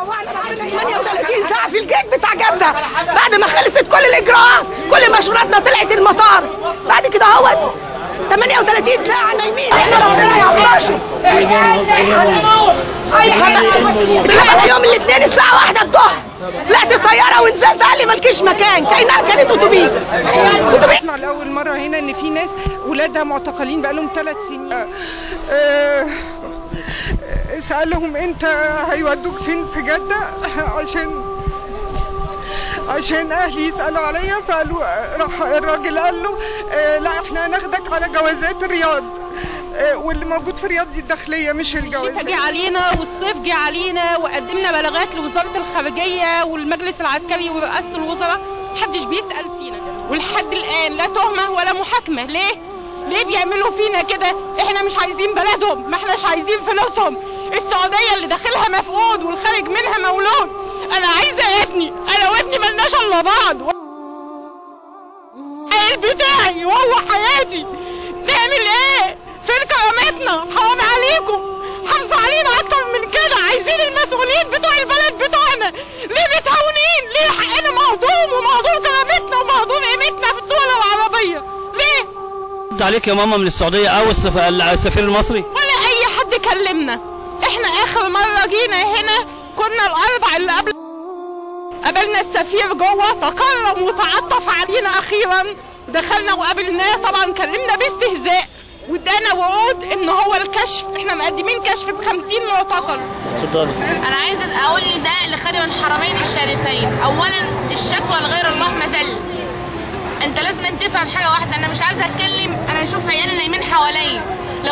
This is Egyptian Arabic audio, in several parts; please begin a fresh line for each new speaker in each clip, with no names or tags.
38 ساعة في الجيت بتاع جدة بعد ما خلصت كل الإجراءات كل مشوراتنا طلعت المطار بعد كده اهوت 38 ساعة نايمين احنا ربنا يعطشوا طلعت في يوم الاثنين الساعة واحدة الظهر طلعت الطيارة ونزلت قال لي مالكيش مكان كأنها كانت أتوبيس أتوبيس
اسمع لاول مره هنا ان في ناس ولادها معتقلين بقالهم ثلاث سنين آه، آه، سالهم انت هيودوك فين في جده عشان عشان اهلي يسالوا عليا فقالوا راح الراجل قال له آه، لا احنا هناخدك على جوازات الرياض آه، واللي موجود في الرياض دي الداخليه مش
الشتاء
الجوازات
جه علينا والصيف جه علينا وقدمنا بلاغات لوزاره الخارجيه والمجلس العسكري ورئاسه الوزراء محدش بيسال فينا ولحد الان لا تهمه ولا محاكمه ليه؟ ليه بيعملوا فينا كده؟ احنا مش عايزين بلدهم ما احناش عايزين فلوسهم السعوديه اللي داخلها مفقود والخارج منها مولود انا عايزه ابني انا وابني ملناش الا بعض العيل بتاعي وهو حياتي نعمل ايه فين كرامتنا حرام عليكم حافظوا علينا اكتر من كده عايزين المسؤولين بتوع البلد بتوعنا ليه متهونين ليه حقنا مهضوم ومهضوم كرامتنا ومهضوم قيمتنا في الدول العربيه ليه
رد عليك يا ماما من السعوديه او السف- السفير المصري
ولا اي حد كلمنا احنا اخر مره جينا هنا كنا الاربع اللي قبل قابلنا السفير جوه تكرم وتعطف علينا اخيرا دخلنا وقابلناه طبعا كلمنا باستهزاء وادانا وعود ان هو الكشف احنا مقدمين كشف ب 50 معتقل
اتفضلي
انا عايزه اقول نداء لخادم الحرمين الشريفين اولا الشكوى لغير الله مذل انت لازم تفهم حاجه واحده انا مش عايزه اتكلم انا اشوف عيالي نايمين حواليا لو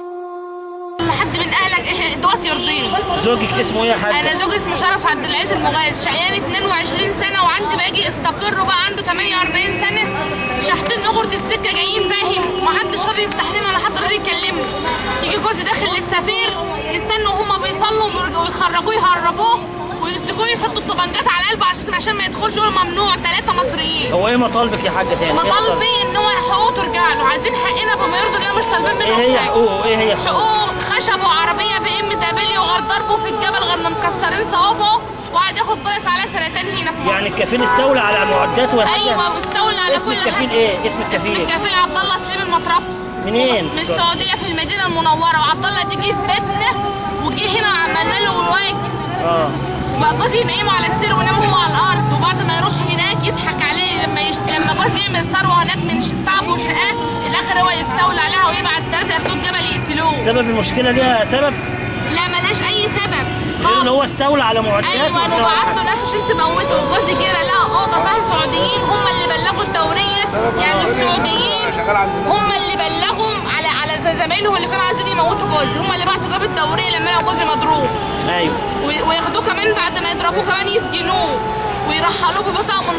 لحد من اهلك إح- دوت يرضيني
زوجك اسمه ايه يا حاج
انا زوجي اسمه شرف عبد العزيز المغاز شقيان 22 سنه وعندي باجي استقر بقى عنده 48 سنه شحتين نغرة السكه جايين فاهم ومحدش راضي يفتح لنا ولا حد راضي يكلمنا يجي جوزي داخل للسفير يستنوا هما بيصلوا ويرج- ويخرجوه يهربوه ويمسكوه يحطوا الطبنجات على قلبه عشان عشان ما يدخلش يقول ممنوع ثلاثه مصريين
هو ايه مطالبك يا حاجه تاني إيه مطالبك؟
مطالبي ان هو حقوقه ترجع له عايزين حقنا بما يرضي الله مش طالبين
ايه
منهم
هي
حاجه
حقوقه ايه هي حقوقه
حقوق خشب وعربيه بي ام دبليو وغير ضربه في الجبل غير مكسرين صوابعه وقعد ياخد كويس على سنتين هنا في مصر
يعني الكفيل استولى على معدات وحاجه
ايوه مستولى على
اسم
كل
الكفيل
حاجه
ايه اسم
اسم
الكفيل
الكفيل عبد الله سليم المطرف
منين
من السعوديه في المدينه المنوره وعبد الله تيجي في بيتنا وجه هنا وعملنا له الواجب
اه
وبقى جوزي ينيمه على السرير وينام هو على الارض وبعد ما يروح هناك يضحك عليه لما يش... لما جوزي يعمل ثروه هناك من ش- تعبه وشقاه الاخر هو يستولى عليها ويبعت ثلاثه ياخدوه الجبل يقتلوه
سبب المشكله ليها سبب
لا ملهاش اي سبب
غير ان هو استولى على معدات
ايوه انا
واستولى-
بعت له ناس عشان تموته وجوزي جرى لها اوضه فيها سعوديين هم اللي بلغوا الدوريه يعني السعوديين هم اللي بلغوا على على زي زمايلهم اللي كانوا عايزين يموتوا جوزي هم اللي بعتوا جاب الدوريه لما لقوا جوزي مضروب
ايوه
و- وياخدوه كمان بعد ما يضربوه كمان يسجنوه ويرحلوه ببطاقه من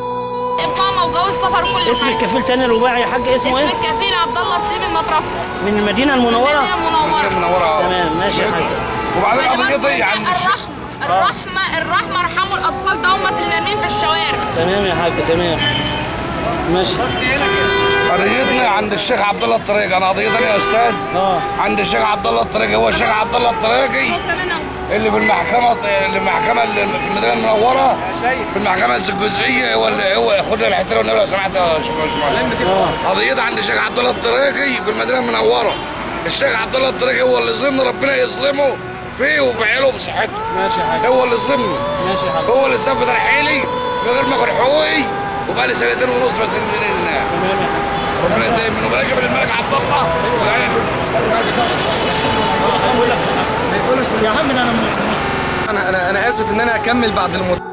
اقامه وجواز سفر وكل
اسم
حاجه
الكفيل تاني الرباعي يا حاج اسمه
اسم
ايه
الكفيل عبد الله سليم المطرف
من المدينه
المدينه
المنوره
المنوره
تمام ماشي يا حاج
وبعدين
خلي
القضيه
بالكم
دي
ده
عند
الرحمه الرحمه الرحمه ارحموا الاطفال ده هم اللي مرمين في الشوارع
تمام يا حاج تمام ماشي
قضيتنا عند الشيخ عبد الله الطريقي انا قضيتنا يا استاذ
اه
عند الشيخ عبد الله الطريقي هو الشيخ عبد الله الطريقي
كمان أهو.
اللي في المحكمه اللي المحكمه اللي في المدينه المنوره في المحكمه الجزئيه هو اللي هو خد الحته والنبي لو سمحت يا شيخ عثمان قضيتها عند الشيخ عبد الله الطريقي في المدينه المنوره الشيخ عبد الله الطريقي هو اللي ظلمنا ربنا يظلمه فيه وفي عياله وبصحته
ماشي يا حاج
هو اللي ظلمني
ماشي يا حاج
هو اللي ساب ترحيلي من غير ما اخد حقوقي وبقى لي سنتين ونص بس من ربنا ينتهي منه بلاش من الملك عبد الله
يا عم ده انا
انا انا انا اسف ان انا اكمل بعد الموت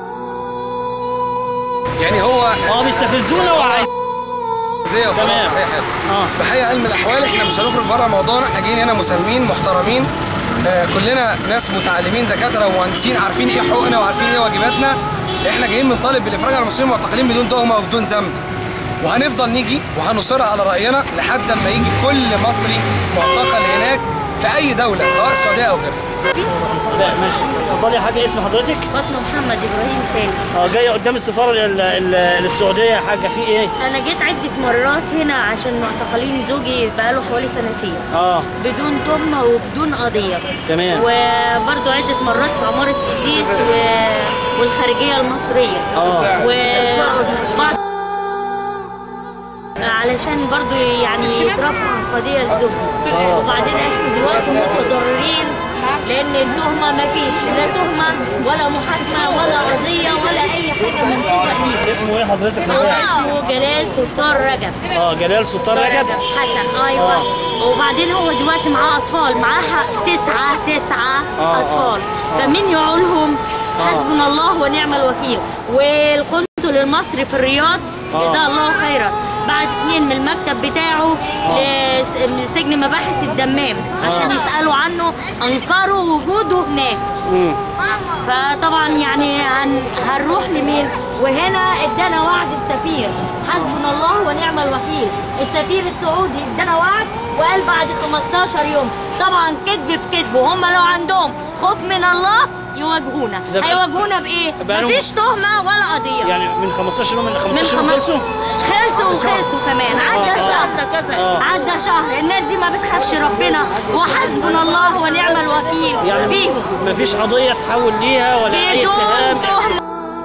يعني هو
اه بيستفزونا وعايز
زي وخلاص
تمام.
على اي حاجه
اه
بحقيقه علم الاحوال احنا مش هنخرج بره موضوعنا احنا جايين هنا مسالمين محترمين آه كلنا ناس متعلمين دكاتره ومهندسين عارفين ايه حقوقنا وعارفين ايه واجباتنا احنا جايين بنطالب بالافراج عن المسلمين المعتقلين بدون تهمه وبدون ذنب وهنفضل نيجي وهنصر على راينا لحد ما يجي كل مصري معتقل هناك في اي دوله سواء السعوديه او غيرها
لا ماشي اتفضلي يا حاجه اسم حضرتك
فاطمه محمد ابراهيم سامي
اه جايه قدام السفاره ال- ال- السعوديه يا حاجه في ايه
انا جيت عده مرات هنا عشان معتقلين زوجي بقاله حوالي سنتين
اه
بدون تهمه وبدون قضيه
تمام.
وبرضه عده مرات في عماره ازيس و والخارجيه المصريه
اه
وبعض علشان برضو يعني يترفعوا عن قضية الزوج وبعدين احنا دلوقتي متضررين لان التهمة مفيش لا تهمة ولا محاكمة ولا قضية ولا اي حاجة منسوبة ليه
اسمه ايه حضرتك
هو
ده؟
اسمه جلال سلطان رجب
اه جلال سلطان رجب
حسن ايوه وبعدين هو دلوقتي معاه اطفال معاه ح- تسعه تسعه
آه،
اطفال
آه.
فمين يعولهم حسبنا الله ونعم الوكيل والقنصل المصري في الرياض
آه.
جزاه الله خيرا بعت اثنين من المكتب بتاعه لس- من سجن مباحث الدمام عشان يسالوا عنه انكروا وجوده هناك
مم.
فطبعا يعني هن... هنروح لمين وهنا ادانا وعد السفير حسبنا الله ونعم الوكيل السفير السعودي ادانا وعد وقال بعد 15 يوم طبعا كذب في كذب وهم لو عندهم خوف من الله يواجهونا
ده بقى-
هيواجهونا بايه
بقى لهم-
مفيش تهمه ولا قضيه
يعني من 15 يوم من
من
15 يوم
خمس
خلصوا
خلصوا وخلصوا كمان عدى
آه، آه.
شهر
آه.
عدى شهر الناس دي ما بتخافش ربنا وحسبنا الله ونعم الوكيل
يعني
فيهم
مفيش قضيه تحول ليها ولا اي اتهام
بدون تهمة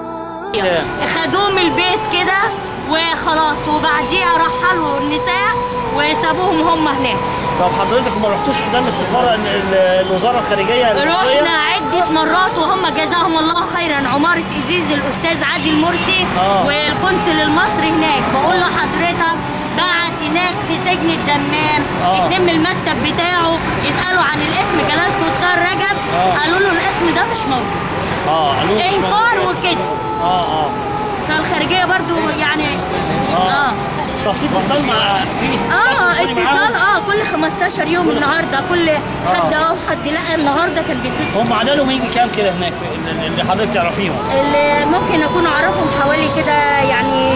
خدوه من البيت كده وخلاص وبعديها رحلوا النساء وسابوهم هم هناك
طب حضرتك ما رحتوش قدام السفاره ال- ال- الوزاره الخارجيه المصريه
رحنا عدة مرات وهم جزاهم الله خيرا عمارة إزيز الأستاذ عادل مرسي
آه.
والقنصل المصري هناك بقول له حضرتك بعت هناك في سجن الدمام
آه.
اتنين من المكتب بتاعه يسألوا عن الاسم جلال سلطان رجب
آه.
قالوا له الاسم ده مش موجود
اه قالوا لي مش
انكار
موجود.
وكده
اه اه
فالخارجية برضو يعني اه
طب في اتصال مع في
اه
اتصال معاهم؟
اتصال اه كل 15 يوم النهارده كل حد اه حد لا النهارده كان بيتصل
هم عددهم يجي كام كده هناك في- اللي- اللي حضرتك تعرفيهم
اللي ممكن اكون اعرفهم حوالي كده يعني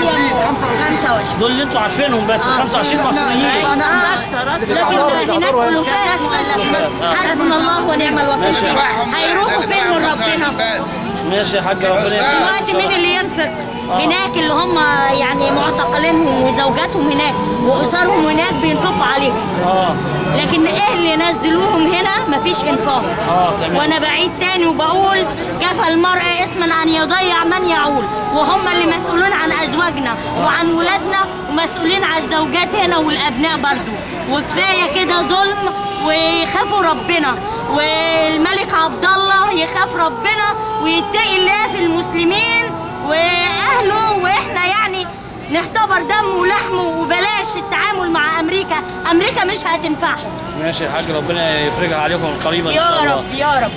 25
دول اللي انتوا عارفينهم بس 25 مصريين
اكتر أكتر. لكن هناك الوفاة حسبنا الله ونعم الوكيل فيهم. هيروحوا فين من ربنا
ماشي يا حاج ربنا يهديك.
دلوقتي مين اللي ينفق هناك اللي هم يعني معتقلينهم وزوجاتهم هناك واسرهم هناك بينفقوا عليهم
اه
لكن ايه اللي نزلوهم هنا مفيش انفاق
اه تمام
وانا بعيد تاني وبقول كفى المرء اسما ان يضيع من يعول وهم اللي مسؤولين عن ازواجنا وعن ولادنا ومسؤولين عن الزوجات هنا والابناء برضو وكفايه كده ظلم ويخافوا ربنا والملك عبد الله يخاف ربنا ويتقي الله في المسلمين واهله واحنا يعني نختبر دمه ولحمه وبلاش التعامل مع امريكا امريكا مش هتنفعنا
ماشي يا حاج ربنا يفرجها عليكم قريبا ان
يا
شاء الله
رب يا رب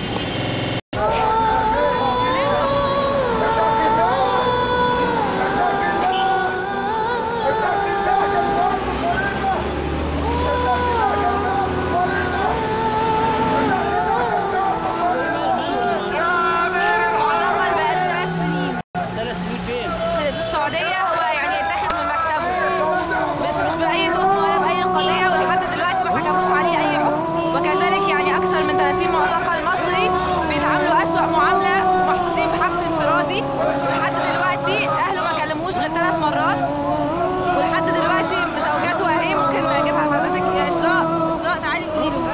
معتقل بقاله ثلاث سنين
ثلاث سنين فين؟
في السعودية هو يعني اتاخد من مكتبه مش مش بأي تهمة ولا بأي قضية ولحد دلوقتي ما حكموش عليه أي حكم وكذلك يعني أكثر من 30 معتقل مصري بيتعاملوا أسوأ معاملة ومحطوطين في حبس انفرادي ولحد دلوقتي أهله ما كلموش غير ثلاث مرات ولحد دلوقتي زوجاته أهي ممكن أجيبها لحضرتك يا إسراء إسراء تعالي قولي له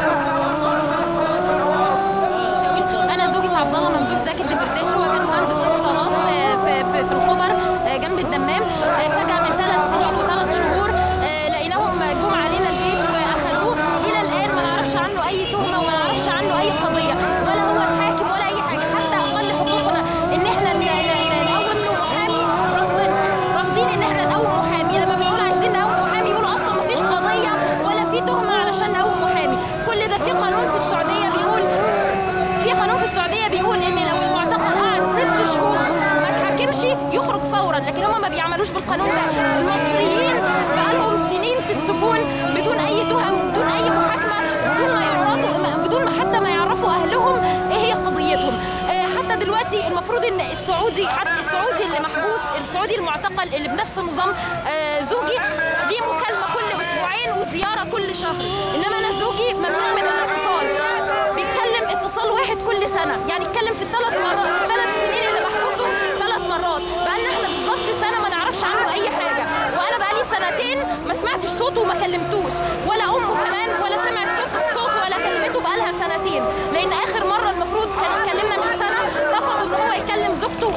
انا زوجي عبد الله ممدوح زكي الدبرداش هو كان مهندس اتصالات آه، في في في الخبر آه، جنب الدمام آه، فجاه من ثلاث سنين وثلاث شهور آه، لقيناهم جم علينا البيت واخذوه الى الان ما نعرفش عنه اي تهمه وما نعرفش عنه اي قضيه ولا هو اتحاكم ولا اي حاجه حتى اقل حقوقنا ان احنا ن- ن- ن- نقوم له محامي رافضين رافضين ان احنا نقوم محامي لما بنقول عايزين نقوم محامي يقولوا اصلا ما فيش قضيه ولا في تهمه علشان نقوم محامي كل ده في قانون في السعوديه بيقول في قانون في السعوديه بيقول ان لو المعتقل قعد ست شهور ما تحكمش يخرج فورا لكن هم ما بيعملوش بالقانون ده المصريين بقالهم سنين في السجون بدون اي تهم بدون اي محاكمه بدون ما يعرضوا ما- بدون ما حتى ما يعرفوا اهلهم ايه هي قضيتهم آه، حتى دلوقتي المفروض ان السعودي حتى السعودي اللي محبوس السعودي المعتقل اللي بنفس نظام آه، زوجي ليه مكالمه كل اسبوعين وزياره كل شهر انما انا زوجي ممنوع من الاتصال بيتكلم اتصال واحد كل سنه يعني اتكلم في الثلاث مرات الثلاث سنين اللي محبوسهم ثلاث مرات بقالنا احنا بالظبط سنه ما نعرفش عنه اي حاجه وانا بقالي سنتين ما سمعتش صوته وما كلمتوش ولا امه كمان ولا سمعت صوته صوته ولا كلمته بقالها سنتين لان اخر مره المفروض كان يكلمنا من سنه رفض ان هو يكلم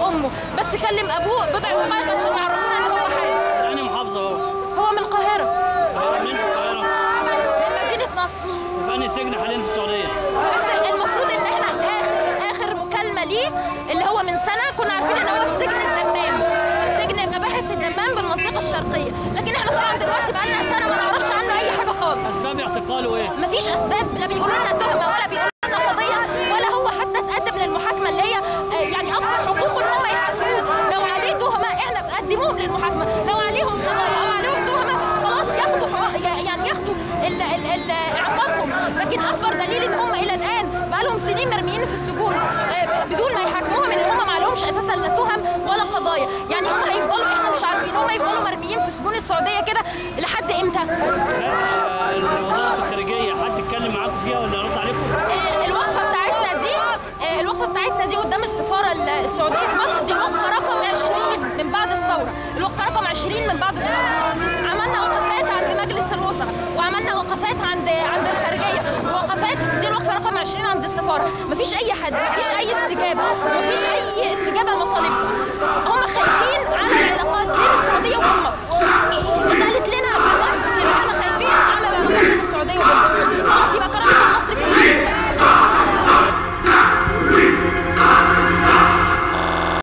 امه بس كلم ابوه بضع دقائق عشان يعرفونا ان هو حي
يعني محافظه هو
هو من القاهره
هو منين في القاهره؟
من مدينه نصر
وفي انهي سجن حاليا في السعوديه؟
فبس المفروض ان احنا اخر اخر مكالمه ليه اللي هو من سنه كنا عارفين ان هو في سجن الدمام سجن مباحث الدمام بالمنطقه الشرقيه لكن احنا طبعا دلوقتي بقى لنا سنه ما نعرفش عنه اي حاجه خالص
اسباب اعتقاله ايه؟
مفيش اسباب لا بيقولوا لنا تهمه ولا بيقولوا لنا قضيه ولا هو حتى اتقدم للمحاكمه اللي هي آه، يعني ابسط حقوقه ان هم يحاكموه لو عليه تهمه احنا قدموهم للمحاكمه لو عليهم قضايا او عليهم تهمه خلاص ياخدوا حق- يعني ياخدوا ال ال ال عقابهم لكن اكبر دليل ان هم الى الان بقى لهم سنين مرميين في السجون آه، بدون ما يحاكموهم ان هم ما لهمش اساسا لا تهم ولا قضايا يعني هم هيفضلوا احنا مش عارفين هم يفضلوا مرميين في سجون السعوديه كده لحد امتى
آه، وزاره الخارجيه حد اتكلم معاكم فيها ولا رد عليكم؟
آه، الوقفه بتاعتنا دي آه، الوقفه بتاعتنا دي قدام السفاره ال- السعوديه في مصر دي الوقفه رقم 20 من بعد الثوره الوقفه رقم 20 من بعد الثوره عملنا وقفات عند مجلس الوزراء وعملنا وقفات عند عند الخارجيه وقفات دي الوقفه رقم 20 عند السفاره مفيش اي حد مفيش اي استجابه مفيش